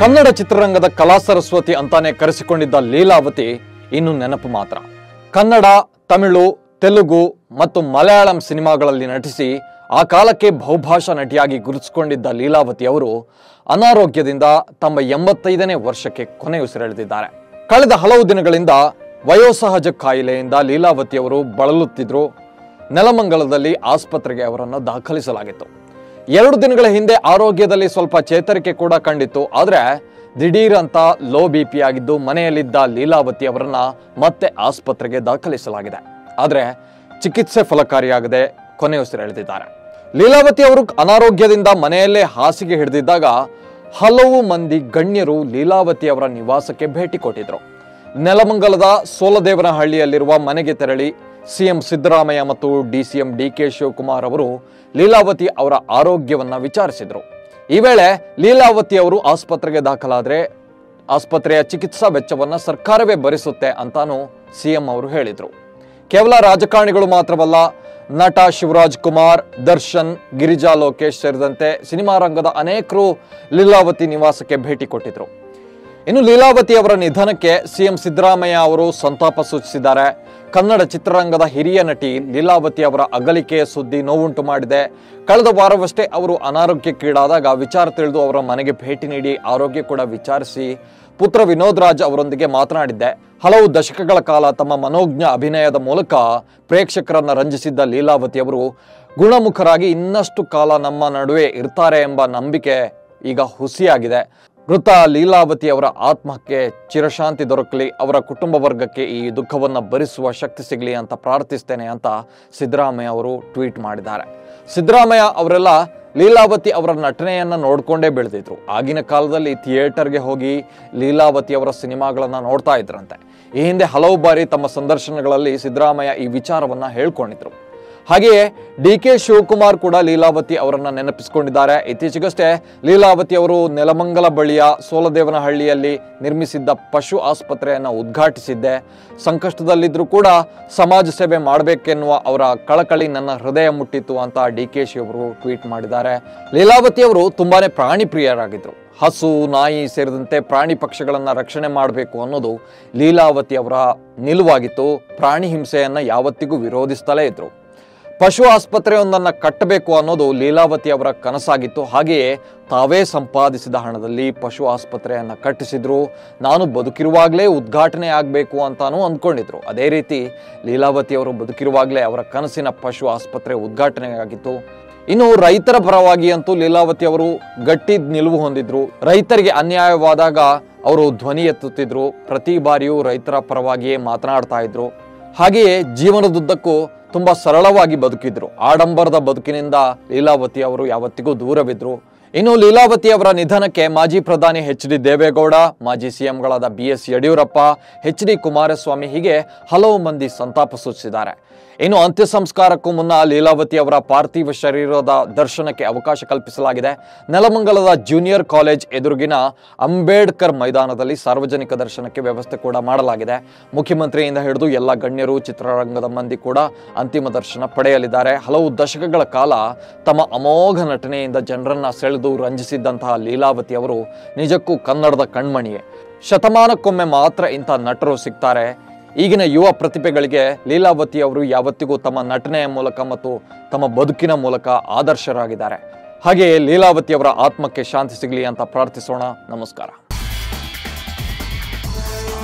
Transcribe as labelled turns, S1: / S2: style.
S1: ಕನ್ನಡ ಚಿತ್ರರಂಗದ ಕಲಾ ಸರಸ್ವತಿ ಅಂತಾನೆ ಕರೆಸಿಕೊಂಡಿದ್ದ ಲೀಲಾವತಿ ಇನ್ನು ನೆನಪು ಮಾತ್ರ ಕನ್ನಡ ತಮಿಳು ತೆಲುಗು ಮತ್ತು ಮಲಯಾಳಂ ಸಿನಿಮಾಗಳಲ್ಲಿ ನಟಿಸಿ ಆ ಕಾಲಕ್ಕೆ ಬಹುಭಾಷಾ ನಟಿಯಾಗಿ ಗುರುತಿಸಿಕೊಂಡಿದ್ದ ಲೀಲಾವತಿ ಅವರು ಅನಾರೋಗ್ಯದಿಂದ ತಮ್ಮ ಎಂಬತ್ತೈದನೇ ವರ್ಷಕ್ಕೆ ಕೊನೆಯುಸಿರೆಳೆದಿದ್ದಾರೆ ಕಳೆದ ಹಲವು ದಿನಗಳಿಂದ ವಯೋಸಹಜ ಕಾಯಿಲೆಯಿಂದ ಲೀಲಾವತಿ ಅವರು ಬಳಲುತ್ತಿದ್ರು ನೆಲಮಂಗಲದಲ್ಲಿ ಆಸ್ಪತ್ರೆಗೆ ಅವರನ್ನು ದಾಖಲಿಸಲಾಗಿತ್ತು ಎರಡು ದಿನಗಳ ಹಿಂದೆ ಆರೋಗ್ಯದಲ್ಲಿ ಸ್ವಲ್ಪ ಚೇತರಿಕೆ ಕೂಡ ಕಂಡಿತ್ತು ಆದರೆ ದಿಢೀರ್ ಅಂತ ಲೋ ಬಿ ಪಿ ಆಗಿದ್ದು ಮನೆಯಲ್ಲಿದ್ದ ಲೀಲಾವತಿ ಅವರನ್ನ ಮತ್ತೆ ಆಸ್ಪತ್ರೆಗೆ ದಾಖಲಿಸಲಾಗಿದೆ ಆದರೆ ಚಿಕಿತ್ಸೆ ಫಲಕಾರಿಯಾಗದೆ ಕೊನೆಯುಸಿರೆಳೆದಿದ್ದಾರೆ ಲೀಲಾವತಿ ಅವರು ಅನಾರೋಗ್ಯದಿಂದ ಮನೆಯಲ್ಲೇ ಹಾಸಿಗೆ ಹಿಡಿದಿದ್ದಾಗ ಹಲವು ಮಂದಿ ಗಣ್ಯರು ಲೀಲಾವತಿ ಅವರ ನಿವಾಸಕ್ಕೆ ಭೇಟಿ ಕೊಟ್ಟಿದ್ರು ನೆಲಮಂಗಲದ ಸೋಲದೇವನಹಳ್ಳಿಯಲ್ಲಿರುವ ಮನೆಗೆ ತೆರಳಿ ಸಿಎಂ ಸಿದ್ದರಾಮಯ್ಯ ಮತ್ತು ಡಿಸಿಎಂ ಡಿ ಕೆ ಶಿವಕುಮಾರ್ ಅವರು ಲೀಲಾವತಿ ಅವರ ಆರೋಗ್ಯವನ್ನ ವಿಚಾರಿಸಿದ್ರು ಈ ವೇಳೆ ಲೀಲಾವತಿ ಅವರು ಆಸ್ಪತ್ರೆಗೆ ದಾಖಲಾದ್ರೆ ಆಸ್ಪತ್ರೆಯ ಚಿಕಿತ್ಸಾ ವೆಚ್ಚವನ್ನ ಸರ್ಕಾರವೇ ಭರಿಸುತ್ತೆ ಅಂತಾನು ಸಿಎಂ ಅವರು ಹೇಳಿದ್ರು ಕೇವಲ ರಾಜಕಾರಣಿಗಳು ಮಾತ್ರವಲ್ಲ ನಟ ಶಿವರಾಜ್ ಕುಮಾರ್ ದರ್ಶನ್ ಗಿರಿಜಾ ಲೋಕೇಶ್ ಸೇರಿದಂತೆ ಸಿನಿಮಾ ರಂಗದ ಅನೇಕರು ಲೀಲಾವತಿ ನಿವಾಸಕ್ಕೆ ಭೇಟಿ ಕೊಟ್ಟಿದ್ರು ಇನ್ನು ಲೀಲಾವತಿ ಅವರ ನಿಧನಕ್ಕೆ ಸಿಎಂ ಸಿದ್ದರಾಮಯ್ಯ ಅವರು ಸಂತಾಪ ಸೂಚಿಸಿದ್ದಾರೆ ಕನ್ನಡ ಚಿತ್ರರಂಗದ ಹಿರಿಯ ನಟಿ ಲೀಲಾವತಿ ಅವರ ಅಗಲಿಕೆಯ ಸುದ್ದಿ ನೋವುಂಟು ಮಾಡಿದೆ ಕಳೆದ ವಾರವಷ್ಟೇ ಅವರು ಅನಾರೋಗ್ಯಕ್ಕೀಡಾದಾಗ ವಿಚಾರ ತಿಳಿದು ಅವರ ಮನೆಗೆ ಭೇಟಿ ನೀಡಿ ಆರೋಗ್ಯ ಕೂಡ ವಿಚಾರಿಸಿ ಪುತ್ರ ವಿನೋದ್ ರಾಜ್ ಅವರೊಂದಿಗೆ ಮಾತನಾಡಿದ್ದೆ ಹಲವು ದಶಕಗಳ ಕಾಲ ತಮ್ಮ ಮನೋಜ್ಞ ಅಭಿನಯದ ಮೂಲಕ ಪ್ರೇಕ್ಷಕರನ್ನ ರಂಜಿಸಿದ್ದ ಲೀಲಾವತಿ ಅವರು ಗುಣಮುಖರಾಗಿ ಇನ್ನಷ್ಟು ಕಾಲ ನಮ್ಮ ನಡುವೆ ಇರ್ತಾರೆ ಎಂಬ ನಂಬಿಕೆ ಈಗ ಹುಸಿಯಾಗಿದೆ ಮೃತ ಲೀಲಾವತಿ ಅವರ ಆತ್ಮಕ್ಕೆ ಚಿರಶಾಂತಿ ದೊರಕಲಿ ಅವರ ಕುಟುಂಬ ವರ್ಗಕ್ಕೆ ಈ ದುಃಖವನ್ನು ಭರಿಸುವ ಶಕ್ತಿ ಸಿಗಲಿ ಅಂತ ಪ್ರಾರ್ಥಿಸ್ತೇನೆ ಅಂತ ಸಿದ್ದರಾಮಯ್ಯ ಅವರು ಟ್ವೀಟ್ ಮಾಡಿದ್ದಾರೆ ಸಿದ್ದರಾಮಯ್ಯ ಅವರೆಲ್ಲ ಲೀಲಾವತಿ ಅವರ ನಟನೆಯನ್ನ ನೋಡ್ಕೊಂಡೇ ಬೆಳೆದಿದ್ರು ಆಗಿನ ಕಾಲದಲ್ಲಿ ಥಿಯೇಟರ್ಗೆ ಹೋಗಿ ಲೀಲಾವತಿ ಅವರ ಸಿನಿಮಾಗಳನ್ನ ನೋಡ್ತಾ ಇದ್ರಂತೆ ಈ ಹಿಂದೆ ಹಲವು ಬಾರಿ ತಮ್ಮ ಸಂದರ್ಶನಗಳಲ್ಲಿ ಸಿದ್ದರಾಮಯ್ಯ ಈ ವಿಚಾರವನ್ನ ಹೇಳ್ಕೊಂಡಿದ್ರು ಹಾಗೆಯೇ ಡಿ ಕೆ ಶಿವಕುಮಾರ್ ಕೂಡ ಲೀಲಾವತಿ ಅವರನ್ನ ನೆನಪಿಸಿಕೊಂಡಿದ್ದಾರೆ ಇತ್ತೀಚೆಗಷ್ಟೇ ಲೀಲಾವತಿ ಅವರು ನೆಲಮಂಗಲ ಬಳಿಯ ಸೋಲದೇವನಹಳ್ಳಿಯಲ್ಲಿ ನಿರ್ಮಿಸಿದ್ದ ಪಶು ಆಸ್ಪತ್ರೆಯನ್ನು ಉದ್ಘಾಟಿಸಿದ್ದೆ ಸಂಕಷ್ಟದಲ್ಲಿದ್ದರೂ ಕೂಡ ಸಮಾಜ ಸೇವೆ ಮಾಡಬೇಕೆನ್ನುವ ಅವರ ಕಳಕಳಿ ನನ್ನ ಹೃದಯ ಮುಟ್ಟಿತ್ತು ಅಂತ ಡಿ ಕೆ ಶಿ ಅವರು ಟ್ವೀಟ್ ಮಾಡಿದ್ದಾರೆ ಲೀಲಾವತಿ ಅವರು ತುಂಬಾನೇ ಪ್ರಾಣಿ ಪ್ರಿಯರಾಗಿದ್ರು ಹಸು ನಾಯಿ ಸೇರಿದಂತೆ ಪ್ರಾಣಿ ಪಕ್ಷಗಳನ್ನ ರಕ್ಷಣೆ ಮಾಡಬೇಕು ಅನ್ನೋದು ಲೀಲಾವತಿ ಅವರ ನಿಲುವಾಗಿತ್ತು ಪ್ರಾಣಿ ಹಿಂಸೆಯನ್ನ ಯಾವತ್ತಿಗೂ ವಿರೋಧಿಸ್ತಲೇ ಇದ್ರು ಪಶು ಆಸ್ಪತ್ರೆಯೊಂದನ್ನು ಕಟ್ಟಬೇಕು ಅನ್ನೋದು ಲೀಲಾವತಿ ಅವರ ಕನಸಾಗಿತ್ತು ಹಾಗೆಯೇ ತಾವೇ ಸಂಪಾದಿಸಿದ ಹಣದಲ್ಲಿ ಪಶು ಆಸ್ಪತ್ರೆಯನ್ನು ಕಟ್ಟಿಸಿದ್ರು ನಾನು ಬದುಕಿರುವಾಗಲೇ ಉದ್ಘಾಟನೆ ಆಗಬೇಕು ಅಂತಾನೂ ಅಂದ್ಕೊಂಡಿದ್ರು ಅದೇ ರೀತಿ ಲೀಲಾವತಿ ಅವರು ಬದುಕಿರುವಾಗಲೇ ಅವರ ಕನಸಿನ ಪಶು ಆಸ್ಪತ್ರೆ ಉದ್ಘಾಟನೆಯಾಗಿತ್ತು ಇನ್ನು ರೈತರ ಪರವಾಗಿ ಅಂತೂ ಲೀಲಾವತಿ ಅವರು ಗಟ್ಟಿ ನಿಲುವು ಹೊಂದಿದ್ರು ರೈತರಿಗೆ ಅನ್ಯಾಯವಾದಾಗ ಅವರು ಧ್ವನಿ ಎತ್ತುತ್ತಿದ್ರು ಪ್ರತಿ ಬಾರಿಯೂ ರೈತರ ಪರವಾಗಿಯೇ ಮಾತನಾಡ್ತಾ ಇದ್ರು ಹಾಗೆಯೇ ಜೀವನದುದ್ದಕ್ಕೂ ತುಂಬಾ ಸರಳವಾಗಿ ಬದುಕಿದ್ರು ಆಡಂಬರದ ಬದುಕಿನಿಂದ ಲೀಲಾವತಿ ಅವರು ಯಾವತ್ತಿಗೂ ದೂರವಿದ್ರು ಇನ್ನು ಲೀಲಾವತಿ ಅವರ ನಿಧನಕ್ಕೆ ಮಾಜಿ ಪ್ರಧಾನಿ ಎಚ್ ಡಿ ದೇವೇಗೌಡ ಮಾಜಿ ಸಿಎಂಗಳಾದ B S Yediyurappa H D Kumaraswamy ಹೀಗೆ ಹಲವು ಮಂದಿ ಸಂತಾಪ ಸೂಚಿಸಿದ್ದಾರೆ ಇನ್ನು ಅಂತ್ಯ ಸಂಸ್ಕಾರಕ್ಕೂ ಮುನ್ನ ಲೀಲಾವತಿ ಅವರ ಪಾರ್ಥಿವ ಶರೀರದ ದರ್ಶನಕ್ಕೆ ಅವಕಾಶ ಕಲ್ಪಿಸಲಾಗಿದೆ ನೆಲಮಂಗಲದ ಜೂನಿಯರ್ ಕಾಲೇಜ್ ಎದುರುಗಿನ ಅಂಬೇಡ್ಕರ್ ಮೈದಾನದಲ್ಲಿ ಸಾರ್ವಜನಿಕ ದರ್ಶನಕ್ಕೆ ವ್ಯವಸ್ಥೆ ಕೂಡ ಮಾಡಲಾಗಿದೆ ಮುಖ್ಯಮಂತ್ರಿಯಿಂದ ಹಿಡಿದು ಎಲ್ಲ ಗಣ್ಯರು ಚಿತ್ರರಂಗದ ಮಂದಿ ಕೂಡ ಅಂತಿಮ ದರ್ಶನ ಪಡೆಯಲಿದ್ದಾರೆ ಹಲವು ದಶಕಗಳ ಕಾಲ ತಮ್ಮ ಅಮೋಘ ನಟನೆಯಿಂದ ಜನರನ್ನ ಸೆಳೆದು ರಂಜಿಸಿದ್ದಂತಹ ಲೀಲಾವತಿ ಅವರು ನಿಜಕ್ಕೂ ಕನ್ನಡದ ಕಣ್ಮಣಿಯೇ ಶತಮಾನಕ್ಕೊಮ್ಮೆ ಮಾತ್ರ ಇಂಥ ನಟರು ಸಿಗ್ತಾರೆ ಈಗಿನ ಯುವ ಪ್ರತಿಭೆಗಳಿಗೆ ಲೀಲಾವತಿ ಅವರು ಯಾವತ್ತಿಗೂ ತಮ್ಮ ನಟನೆಯ ಮೂಲಕ ಮತ್ತು ತಮ್ಮ ಬದುಕಿನ ಮೂಲಕ ಆದರ್ಶರಾಗಿದ್ದಾರೆ ಹಾಗೆಯೇ ಲೀಲಾವತಿ ಅವರ ಆತ್ಮಕ್ಕೆ ಶಾಂತಿ ಸಿಗಲಿ ಅಂತ ಪ್ರಾರ್ಥಿಸೋಣ ನಮಸ್ಕಾರ